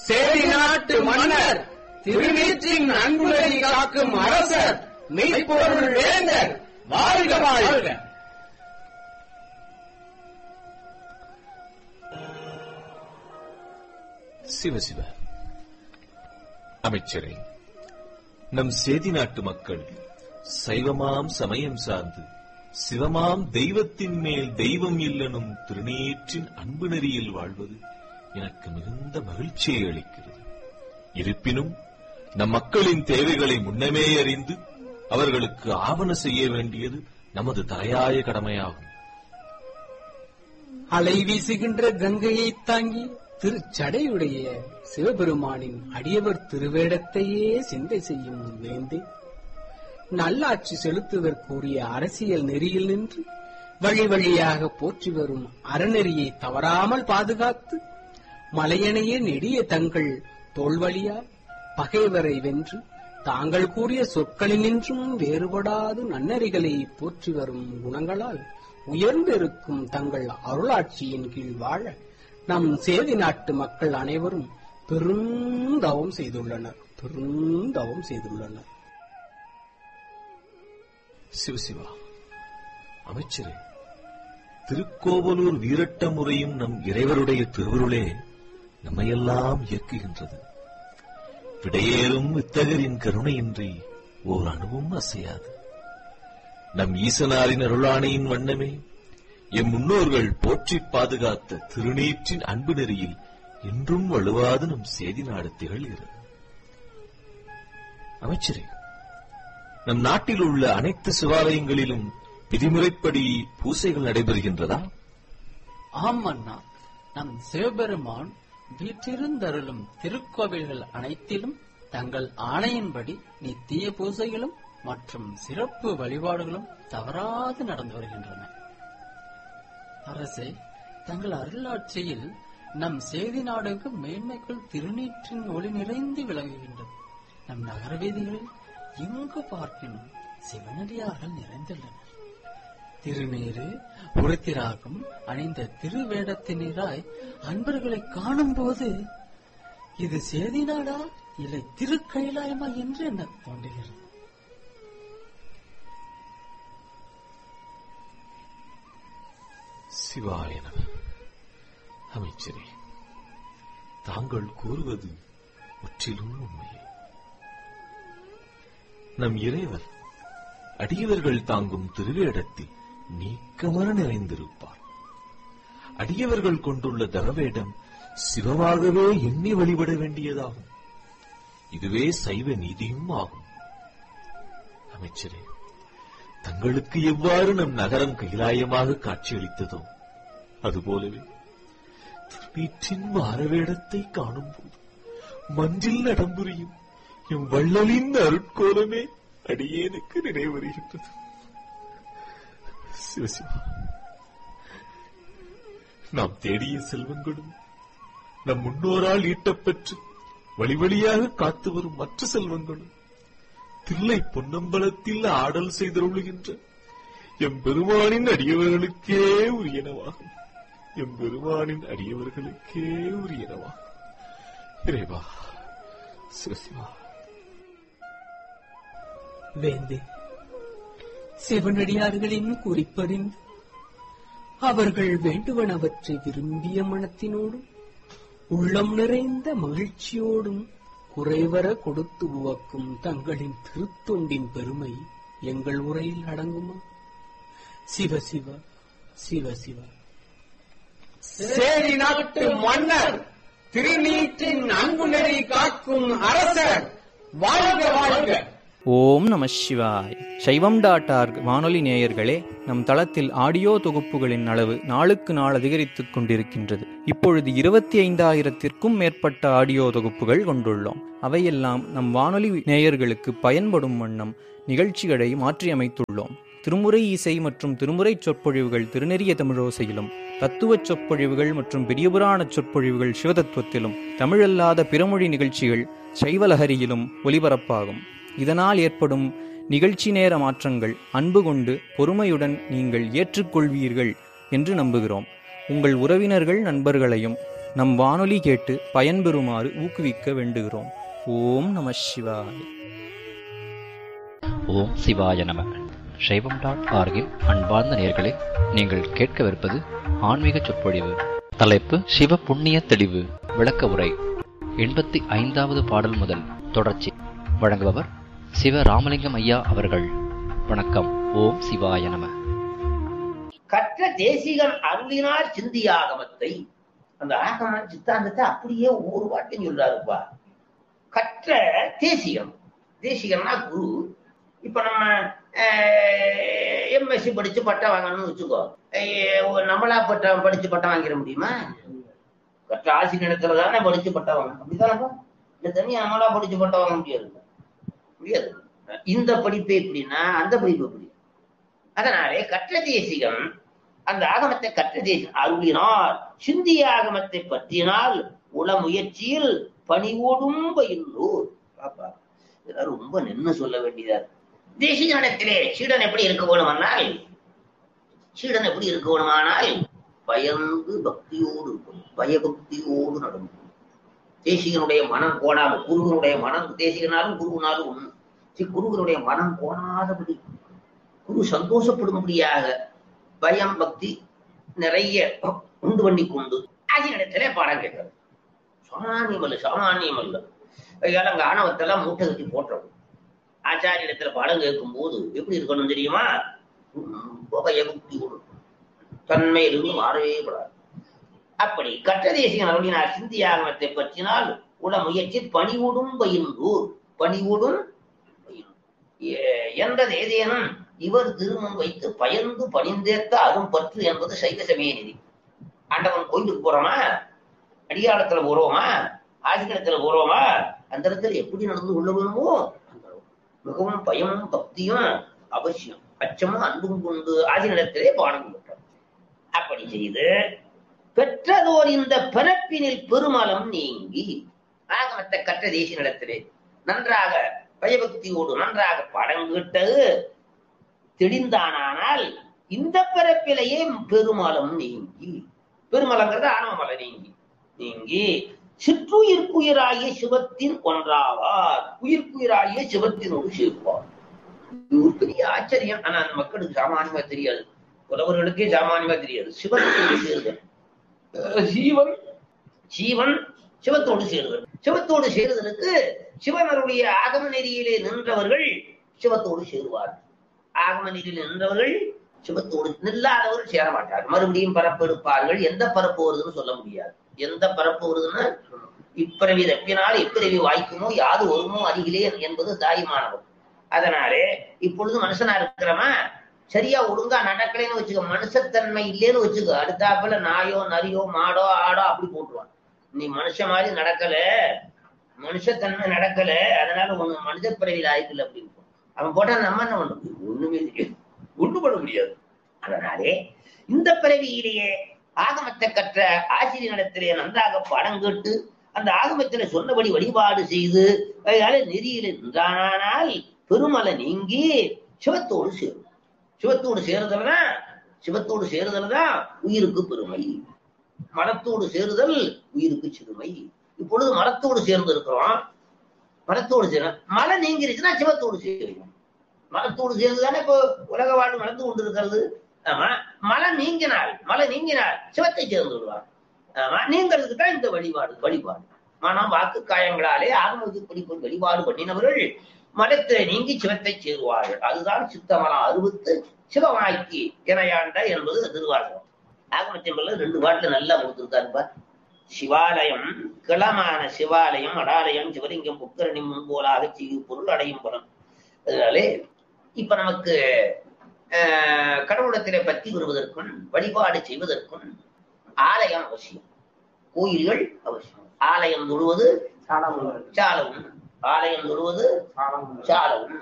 சேரி நாட்டு மன்னர் திருநீற்றின் அன்புலகை காக்கும் அரசர் மெய்ப்பொருள் வேந்தர் வாழ்க வாழ்க சிவசிவ அமைச்சரே நம் சேதி நாட்டு மக்கள் சைவமாம் சமயம் சார்ந்து சிவமாம் தெய்வத்தின் மேல் தெய்வம் இல்லனும் திருநீற்றின் அன்பு நெறியில் வாழ்வது எனக்கு மிகுந்த மகிழ்ச்சியை அளிக்கிறது இருப்பினும் நம் மக்களின் தேவைகளை முன்னமே அறிந்து அவர்களுக்கு ஆவண செய்ய வேண்டியது நமது தலையாய கடமையாகும் அலை வீசுகின்ற கங்கையை தாங்கி திருச்சடையுடைய சிவபெருமானின் அடியவர் திருவேடத்தையே சிந்தை செய்யும் வேந்தே நல்லாட்சி செலுத்துவதற்குரிய அரசியல் நெறியில் நின்று வழி வழியாக போற்றி வரும் அறநெறியை தவறாமல் பாதுகாத்து மலையணைய நெடிய தங்கள் தோல்வழியால் பகைவரை வென்று தாங்கள் கூறிய சொற்களினின்றும் வேறுபடாது நன்னறிகளை போற்றி வரும் குணங்களால் உயர்ந்திருக்கும் தங்கள் அருளாட்சியின் கீழ் வாழ நம் சேதி நாட்டு மக்கள் அனைவரும் பெருந்தவம் செய்துள்ளனர் பெருந்தவம் செய்துள்ளனர் சிவசிவா அமைச்சரே திருக்கோவலூர் வீரட்ட முறையும் நம் இறைவருடைய திருவருளே நம்மையெல்லாம் இயக்குகின்றது விடையேறும் வித்தகரின் கருணையின்றி ஓர் அணுவும் அசையாது நம் ஈசனாரின் அருளாணையின் வண்ணமே எம் முன்னோர்கள் போற்றிப் பாதுகாத்த திருநீற்றின் அன்பு நெறியில் இன்றும் வலுவாது நம் சேதி நாடு திகழ்கிறது அமைச்சரே நம் நாட்டில் உள்ள அனைத்து சிவாலயங்களிலும் விதிமுறைப்படி பூசைகள் நடைபெறுகின்றதா ஆம் அண்ணா நம் சிவபெருமான் வீற்றிருந்தருளும் திருக்கோவில்கள் அனைத்திலும் தங்கள் ஆணையின்படி நித்திய பூசைகளும் மற்றும் சிறப்பு வழிபாடுகளும் தவறாது நடந்து வருகின்றன அரசே தங்கள் அருளாட்சியில் நம் சேதி நாடுக்கு மேன்மைக்குள் திருநீற்றின் ஒளி நிறைந்து விளங்குகின்றது நம் நகர வீதிகளில் எங்கு பார்க்கினும் சிவனடியார்கள் நிறைந்துள்ளனர் திருநீரு உருத்திராகம் அணிந்த திருவேடத்தினராய் அன்பர்களை காணும் போது இது சேதி நாடா இல்லை திருக்கைலாயமா என்று என்ன தோன்றுகிறது சிவாய நம அமைச்சரே தாங்கள் கூறுவது முற்றிலும் உண்மையே நம் இறைவர் அடியவர்கள் தாங்கும் திருவேடத்தில் நீக்கமர நிறைந்திருப்பார் அடியவர்கள் கொண்டுள்ள தவவேடம் சிவமாகவே எண்ணி வழிபட வேண்டியதாகும் இதுவே சைவ நீதியும் ஆகும் அமைச்சரே தங்களுக்கு எவ்வாறு நம் நகரம் கைலாயமாக காட்சியளித்ததோ அதுபோலவே திருநீற்றின் மாறவேடத்தை காணும்போது மஞ்சில் நடம்புரியும் எம் வள்ளலின் அருட்கோலமே அடியேனுக்கு நினைவருகின்றது சிவசிவா நாம் தேடிய செல்வங்களும் நம் முன்னோரால் ஈட்டப்பெற்று வழி வழியாக காத்து வரும் மற்ற செல்வங்களும் தில்லை பொன்னம்பலத்தில் ஆடல் செய்தருளுகின்ற எம் பெருமானின் அடியவர்களுக்கே உரியனவாகும் எம் பெருமானின் அடியவர்களுக்கே உரியனவாகும் இறைவா சிவசிவா வேந்தே சிவனடியார்களின் குறிப்பறிந்து அவர்கள் வேண்டுவனவற்றை விரும்பிய மனத்தினோடும் உள்ளம் நிறைந்த மகிழ்ச்சியோடும் குறைவர கொடுத்து உவக்கும் தங்களின் திருத்தொண்டின் பெருமை எங்கள் உரையில் அடங்குமா சிவ சிவ சிவ சிவ சேரி நாட்டு மன்னர் திருநீற்றின் அன்பு நெறி காக்கும் அரசர் வாழ்க வாழ்க ஓம் நம சிவாய் சைவம் டாட் ஆர்க் வானொலி நேயர்களே நம் தளத்தில் ஆடியோ தொகுப்புகளின் அளவு நாளுக்கு நாள் அதிகரித்துக் கொண்டிருக்கின்றது இப்பொழுது இருபத்தி ஐந்தாயிரத்திற்கும் மேற்பட்ட ஆடியோ தொகுப்புகள் கொண்டுள்ளோம் அவையெல்லாம் நம் வானொலி நேயர்களுக்கு பயன்படும் வண்ணம் நிகழ்ச்சிகளை மாற்றியமைத்துள்ளோம் திருமுறை இசை மற்றும் திருமுறை சொற்பொழிவுகள் திருநெறிய தமிழோசையிலும் தத்துவ சொற்பொழிவுகள் மற்றும் பெரியபுராண சொற்பொழிவுகள் சிவதத்துவத்திலும் தமிழல்லாத பிறமொழி நிகழ்ச்சிகள் சைவலஹரியிலும் ஒலிபரப்பாகும் இதனால் ஏற்படும் நிகழ்ச்சி நேர மாற்றங்கள் அன்பு கொண்டு பொறுமையுடன் நீங்கள் ஏற்றுக்கொள்வீர்கள் என்று நம்புகிறோம் உங்கள் உறவினர்கள் நண்பர்களையும் நம் வானொலி கேட்டு பயன்பெறுமாறு ஊக்குவிக்க வேண்டுகிறோம் ஓம் நம சிவாய ஓம் சிவாய நம சைவம் டாட் ஆர்கின் அன்பார்ந்த நேயர்களே நீங்கள் கேட்கவிருப்பது ஆன்மீக சொற்பொழிவு தலைப்பு சிவ புண்ணிய தெளிவு விளக்க உரை எண்பத்தி ஐந்தாவது பாடல் முதல் தொடர்ச்சி வழங்குபவர் சிவ ராமலிங்கம் ஐயா அவர்கள் வணக்கம் ஓம் சிவாய நம கற்ற தேசிகன் அருளினார் சிந்திய ஆகமத்தை அந்த ஆகம சித்தாந்தத்தை அப்படியே ஒவ்வொரு வாட்டையும் சொல்றாருப்பா கற்ற தேசிகம் தேசிகன்னா குரு இப்ப நம்ம எம்எஸ்சி படிச்சு பட்டம் வாங்கணும்னு வச்சுக்கோ அஹ் ஒரு நம்மளா பட்டம் படிச்சு பட்டம் வாங்கிட முடியுமா கற்ற ஆசிரியத்துல தானே படிச்சு பட்டம் வாங்கணும் அப்படிதானப்பா இந்த தனியா நம்மளா படிச்சு பட்டம் வாங்க முடியாது முடியாது இந்த படிப்பு எப்படின்னா அந்த படிப்பு எப்படி அதனாலே கற்ற தேசிகம் அந்த ஆகமத்தை கற்ற தேசிகம் அருளினார் சிந்திய ஆகமத்தை பற்றினால் உள முயற்சியில் பணிவோடும் பயில்லூர் பாப்பா இதெல்லாம் ரொம்ப நின்னு சொல்ல வேண்டியதா இருக்கு தேசிகனிடத்திலே சீடன் எப்படி இருக்க வேணுமானால் சீடன் எப்படி இருக்க வேணுமானால் பயந்து பக்தியோடு இருக்கும் பயபக்தியோடு நடக்கும் தேசிகனுடைய மனம் கோணாது குருவனுடைய மனம் தேசிகனாலும் குருவனாலும் ஒண்ணு சரி, குருவனுடைய மனம் கோணாதபடி குரு சந்தோஷப்படும்படியாக பயம் பக்தி நிறைய உண்டு பண்ணி கொண்டு ஆசிரியத்திலே பாடம் கேட்கிறது சாமானியம் அல்ல சாமானியம் அல்ல அதனால அங்க ஆணவத்தெல்லாம் மூட்டை கட்டி போட்டுறோம் ஆச்சாரியத்துல பாடம் கேட்கும் போது எப்படி இருக்கணும் தெரியுமா ரொம்ப பயபக்தி கொடுக்கும் தன்மையிலிருந்து மாறவே கூடாது அப்படி கற்ற தேசிய அருளினார் சிந்திய ஆகமத்தை பற்றினால் உட முயற்சி பணிவுடும் பயின்றூர் பணிவுடும் பயின்றூர். எ- என்றது ஏதேனும் இவர் திருமணம் வைத்து பயந்து பணிந்தேத்த அரும் பற்று என்பது சைவ சமய நிதி ஆண்டவன் கோயிலுக்கு போறோமா அடியாளத்துல போறோமா ஆசிரியத்துல போறோமா அந்த இடத்துல எப்படி நடந்து கொள்ள வேணுமோ அந்த அளவு. மிகவும் பயமும் பக்தியும் அவசியம் அச்சமும் அன்பும் கொண்டு ஆசிரியத்திலே பாடம் கொடுத்தார் அப்படி செய்து பெற்றதோர் இந்த பிறப்பினில் பெருமலம் நீங்கி ஆகமத்தை கற்ற தேசிய நிலத்திலே நன்றாக பயபக்தியோடு நன்றாக பாடம் கேட்டது தெளிந்தானால் இந்த பிறப்பிலேயே பெருமலம் நீங்கி பெருமலங்கிறது ஆணவமலை நீங்கி நீங்கி சிற்றுயிர்க்குயிராகிய சிவத்தின் ஒன்றாவார் உயிர்க்குயிராகிய சிவத்தினோடு சேர்ப்பார் இது ஒரு பெரிய ஆச்சரியம் ஆனா அந்த மக்களுக்கு சாமானியமா தெரியாது புலவர்களுக்கே சாமானியமா தெரியாது சிவத்தோடு சேருதல் அஹ் சீவன் சீவன் சிவத்தோடு சேருதல் சிவத்தோடு சேருதலுக்கு சிவனருடைய ஆகம நெறியிலே நின்றவர்கள் சிவத்தோடு சேருவார்கள் ஆகம நெறியில் நின்றவர்கள் சிவத்தோடு நில்லாதவர்கள் சேர மாட்டார்கள் மறுபடியும் பரப்பு எடுப்பார்கள் எந்த பரப்பு வருதுன்னு சொல்ல முடியாது எந்த பரப்பு வருதுன்னு இப்பிறவி தப்பினால் இப்பிறவி வாய்க்குமோ யாது வருமோ அருகிலே என்பது தாயுமானவர் அதனாலே இப்பொழுது மனுஷனா இருக்கிறவா சரியா ஒழுங்கா நடக்கலைன்னு வச்சுக்கோ மனுஷத்தன்மை இல்லைன்னு வச்சுக்கோ அடுத்தாப்புல நாயோ நரியோ மாடோ ஆடோ அப்படி போட்டுருவான் நீ மனுஷன் மாதிரி நடக்கல மனுஷத்தன்மை நடக்கல அதனால உன் மனித பிறவியில் ஆயிக்கல அப்படின்னு அவன் போட்டா நம்ம என்ன பண்ண முடியும் ஒண்ணுமே தெரியாது ஒண்ணும் பண்ண முடியாது அதனாலே இந்த பிறவியிலேயே ஆகமத்தை கற்ற ஆசிரியரிடத்திலே நன்றாக பாடம் கேட்டு அந்த ஆகமத்திலே சொன்னபடி வழிபாடு செய்து அதனால நெறியில நின்றானால் பெருமலை நீங்கி சிவத்தோடு சேரும் சிவத்தோடு சேருதல்தான் சிவத்தோடு சேருதல் தான் உயிருக்கு பெருமை மரத்தோடு சேருதல் உயிருக்கு சிறுமை இப்பொழுது மரத்தோடு சேர்ந்து இருக்கிறோம் மரத்தோடு சேரும் மலை நீங்கிருச்சுன்னா சிவத்தோடு சேரும் மரத்தோடு சேர்ந்துதானே இப்போ உலக வாழ்வு நடந்து கொண்டு இருக்கிறது ஆமா மலை நீங்கினால் மலை நீங்கினால் சிவத்தை சேர்ந்து விடுவார் ஆமா நீங்கிறதுக்கு தான் இந்த வழிபாடு வழிபாடு மனம் வாக்கு காயங்களாலே ஆகமத்துப்படி போய் வழிபாடு பண்ணினவர்கள் மலத்திலே நீங்கி சிவத்தை சேருவார்கள் அதுதான் சித்தமலம் அறுபத்து சிவமாக்கி இணையாண்ட என்பது திருவாசகம் ஆகமத்தின் பிள்ளை ரெண்டு பாட்டுல நல்லா கொடுத்துருக்காருப்பா சிவாலயம் கிளமான சிவாலயம் அடாலயம் சிவலிங்கம் புக்கரணி முன்போலாக செய்யும் பொருள் அடையும் பலன் அதனாலே இப்ப நமக்கு ஆஹ், கடவுளத்திலே பத்தி வருவதற்கும் வழிபாடு செய்வதற்கும் ஆலயம் அவசியம் கோயில்கள் அவசியம் ஆலயம் தொழுவது சாலவும் ஆலயம் தொழுவது சாலவும்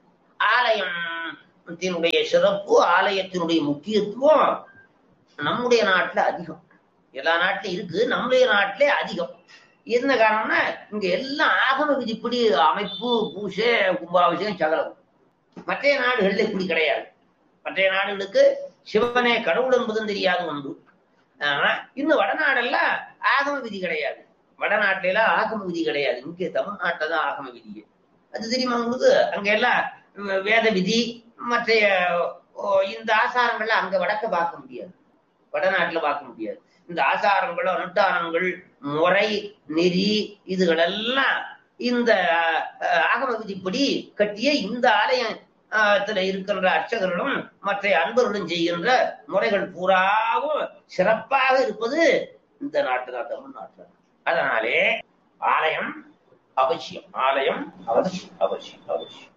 ஆலயத்தினுடைய சிறப்பு ஆலயத்தினுடைய முக்கியத்துவம் நம்முடைய நாட்டுல அதிகம் எல்லா நாட்டிலும் இருக்கு நம்முடைய நாட்டிலே அதிகம் என்ன காரணம்னா இங்க எல்லாம் ஆகம விதிப்படி அமைப்பு பூசை கும்பாபிஷேகம் சகலம் மற்ற நாடுகள்ல இப்படி கிடையாது மற்ற நாடுகளுக்கு சிவனே கடவுள் என்பதும் தெரியாது ஒன்று ஆனா இன்னும் வடநாடெல்லாம் ஆகம விதி கிடையாது வடநாட்டுல எல்லாம் ஆகம விதி கிடையாது இங்க தமிழ்நாட்டில தான் ஆகம விதி அது தெரியுமா உங்களுக்கு அங்க எல்லாம் வே- வேத விதி மற்ற ஓ, இந்த ஆசாரங்கள்ல அங்க வடக்க பார்க்க முடியாது வடநாட்டுல பார்க்க முடியாது இந்த ஆசாரங்கள் அனுஷ்டானங்கள் முறை நெறி இதுகளெல்லாம் இந்த அஹ், ஆகம விதிப்படி கட்டிய இந்த ஆலயம் ஆஹ் இருக்கின்ற அர்ச்சகர்களும் மற்ற அன்பர்களும் செய்கின்ற முறைகள் பூராவும் சிறப்பாக இருப்பது இந்த நாட்டுல தமிழ்நாட்டுல அதனாலே ஆலயம் அவசியம் ஆலயம் அவசியம் அவசியம் அவசியம்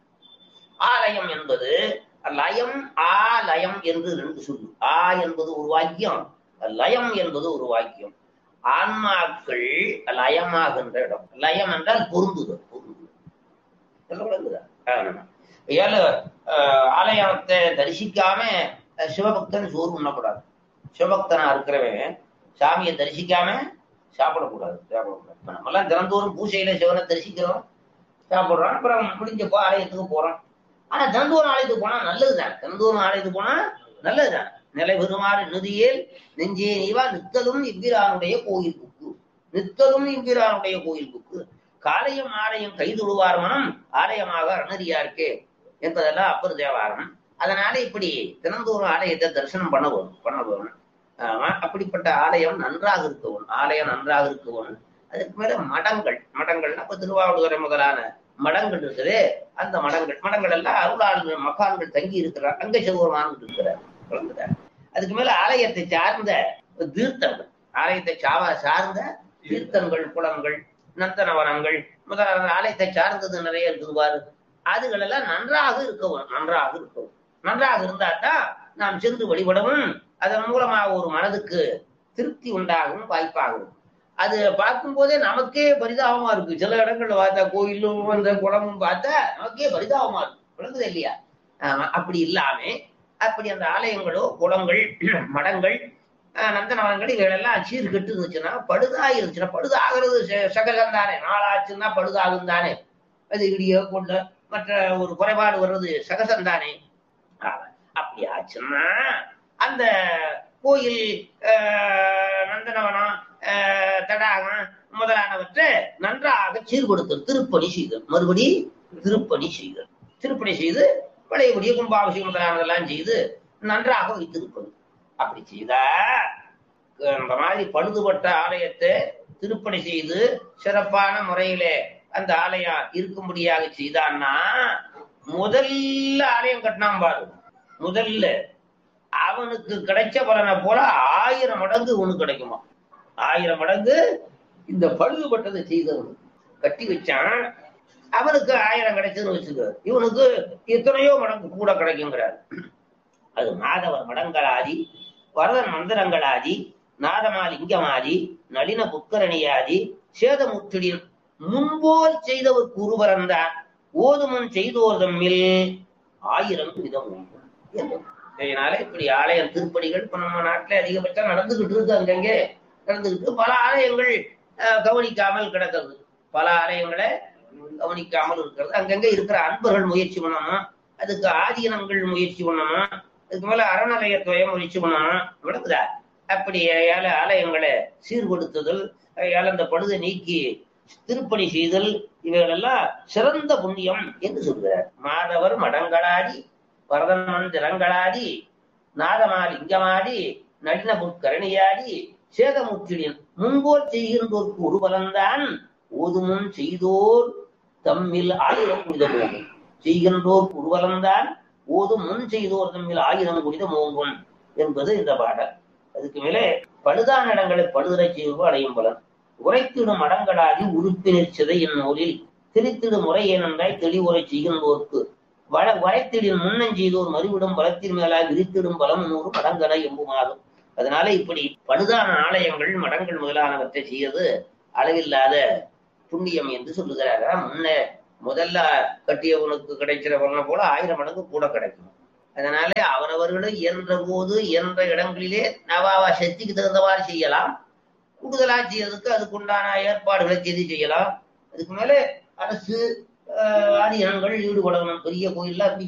ஆலயம் என்பது லயம் ஆலயம் என்று ரெண்டு சொல்லு ஆ என்பது ஒரு வாக்கியம் லயம் என்பது ஒரு வாக்கியம் ஆன்மாக்கள் லயமாகின்ற இடம் லயம் என்றால் பொருந்துதல் பொருந்துதல் சொல்ல விளங்குதா? ஆமா. ஏழு அஹ், ஆலயத்தை தரிசிக்காம அஹ், சிவபக்தன் சோறு உண்ணக்கூடாது சிவபக்தனா இருக்கிறவன் சாமியை தரிசிக்காம சாப்பிடக்கூடாது சாப்பிடக்கூடாது இப்ப நம்மெல்லாம் தினந்தோறும் பூஜையில சிவனை தரிசிக்கிறோம் சாப்பிடுறோம் அப்புறம் முடிஞ்சப்போ ஆலயத்துக்கு போறோம் ஆனா தினந்தோறும் ஆலயத்துக்கு போனா நல்லதுதான் தினந்தோறும் ஆலயத்துக்கு போனா நல்லதுதான் நிலை பெறுமாறு நிதியில் நெஞ்சே நீவா நித்தலும் இவ்விரானுடைய கோயில் புக்கு நித்தலும் இவ்விரானுடைய கோயில் புக்கு காலையும் ஆலயம் கைதுடுவார் மனம் ஆலயமாக அருணறியார்க்கே என்பதெல்லாம் அப்பர் தேவாரம் அதனால இப்படி தினந்தோறும் ஆலயத்தை தரிசனம் பண்ண வேணும் பண்ண வேணும் ஆமா, அப்படிப்பட்ட ஆலயம் நன்றாக இருக்க வேணும் ஆலயம் நன்றாக இருக்க வேணும் அதுக்கு மேல மடங்கள் மடங்கள்னா இப்ப திருவாவூதுறை முதலான மடங்கள் இருக்குது அந்த மடங்கள் மடங்கள் எல்லாம் அருளாளர்கள் மகான்கள் தங்கி இருக்கிறார் அங்க சிவபெருமான் இருக்கிறார் விளங்குதா? அதுக்கு மேல ஆலயத்தை சார்ந்த தீர்த்தங்கள் ஆலயத்தை சாவ சார்ந்த தீர்த்தங்கள் குளங்கள் நந்தனவனங்கள் முதலான ஆலயத்தை சார்ந்தது நிறைய இருக்குது பாரு அதுகள் எல்லாம் நன்றாக இருக்கவும் நன்றாக இருக்கவும் நன்றாக இருந்தா தான் நாம் சென்று வழிபடவும் அதன் மூலமாக ஒரு மனதுக்கு திருப்தி உண்டாகும் வாய்ப்பாகும் அது பார்க்கும் போதே நமக்கே பரிதாபமா இருக்கு சில இடங்கள்ல பார்த்தா கோயிலும் அந்த குளமும் பார்த்தா நமக்கே பரிதாபமா இருக்கு விளங்குது இல்லையா ஆமா, அப்படி இல்லாம அப்படி அந்த ஆலயங்களோ குளங்கள் மடங்கள் ஆஹ், நந்தனவனங்கள் இவைகளெல்லாம் சீர்கெட்டு இருந்துச்சுன்னா பழுதா இருந்துச்சுன்னா பழுதாகிறது ச- சகஜம் தானே நாளாச்சுன்னா பழுதாகும் தானே அது இடியோ கொண்ட மற்ற ஒரு குறைபாடு வர்றது சகஜம் தானே ஆமா. அப்படி ஆச்சுன்னா அந்த கோயில் ஆஹ், நந்தனவனம் ஆஹ், தடாகம் முதலானவற்றை நன்றாக சீர்படுத்தல் திருப்பணி செய்தல் மறுபடி திருப்பணி செய்தல் திருப்பணி செய்து பழையபடியே கும்பாபிஷேகம் முதலானதெல்லாம் செய்து நன்றாக வைத்திருப்பது அப்படி செய்தா இந்த மாதிரி பழுதுபட்ட ஆலயத்தை திருப்பணி செய்து சிறப்பான முறையிலே அந்த ஆலயம் இருக்கும்படியாக செய்தான்னா முதல்ல ஆலயம் கட்டினான் பாரு முதல்ல அவனுக்கு கிடைச்ச பலனை போல ஆயிரம் மடங்கு உனக்கு கிடைக்குமா ஆயிரம் மடங்கு இந்த பழுதுபட்டதை செய்தவனு கட்டி வச்சான் அவனுக்கு ஆயிரம் கிடைச்சதுன்னு வச்சுக்க இவனுக்கு எத்தனையோ மடங்கு கூட கிடைக்குங்கிறார் அது மாதவர் மடங்களாதி வரதன் மந்திரங்களாதி நாதமாலிங்கமாதி நளின புக்கரணியாதி சேதமுற்றிடின் முன்போல் செய்தவர் குருபரந்தான் ஓதுமுன் செய்தோர் தம்மில் ஆயிரம் விதம் உண்டு என்றார். இதனால இப்படி ஆலயம் திருப்பணிகள் இப்ப நம்ம நாட்டுல அதிகபட்சம் நடந்துகிட்டு இருக்கு அங்கங்கே நடந்துகிட்டு பல ஆலயங்கள் அஹ், கவனிக்காமல் கிடக்கிறது பல ஆலயங்களை கவனிக்காமல் இருக்கிறது அங்கங்க இருக்கிற அன்பர்கள் முயற்சி பண்ணணும் அதுக்கு ஆதீனங்கள் முயற்சி பண்ணணும் அதுக்கு மேல அறநிலையத்துறை முயற்சி பண்ணணும் விளக்குதா அப்படி ஏழ ஆலயங்களை சீர்படுத்துதல் ஏழ அந்த பழுதை நீக்கி திருப்பணி செய்தல் இவைகளெல்லாம் சிறந்த புண்ணியம் என்று சொல்கிறார் மாதவர் மடங்களாடி வரதமன் திறங்களாடி நாதமால் இங்கமாடி நளின புற்கரணியாடி சேதமுற்றிடின் முன்போர் செய்கின்றோர்க்கு ஒரு பலன்தான் ஓதுமுன் செய்தோர் தம்மில் ஆயிரம் குடித மோங்கும் செய்கின்றோர் உருவலம்தான் ஓதும் முன் செய்தோர் தம்மில் ஆயிரம் குடித மோங்கும் என்பது இந்த பாடல் அதுக்கு மேலே பழுதான இடங்களை பழுதரை செய்வோ அடையும் பலன் உரைத்திடும் அடங்களாகி உறுப்பினர் சிதையின் நூலில் திரித்திடும் முறை ஏனென்றாய் தெளிவுரை செய்கின்றோர்க்கு வள வரைத்திடின் முன்னஞ்செய்தோர் மறுவிடும் பலத்தின் மேலாய் விரித்திடும் பலம் நூறு மடங்கன எம்புமாகும் அதனால இப்படி பழுதான ஆலயங்கள் மடங்கள் முதலானவற்றை செய்வது அளவில்லாத புண்ணியம் என்று சொல்லுகிறார் முன்ன முதல்ல கட்டியவனுக்கு கிடைக்கிற பலனை போல ஆயிரம் மடங்கு கூட கிடைக்கும் அதனால அவரவர்களும் இயன்ற போது இயன்ற இடங்களிலே நவாவா சக்திக்கு தகுந்தவாறு செய்யலாம் கூடுதலா செய்யறதுக்கு அதுக்குண்டான ஏற்பாடுகளை செய்து செய்யலாம் அதுக்கு மேல அரசு ஆஹ், ஆதீனங்கள் ஈடுபடணும் பெரிய கோயில்ல அப்படி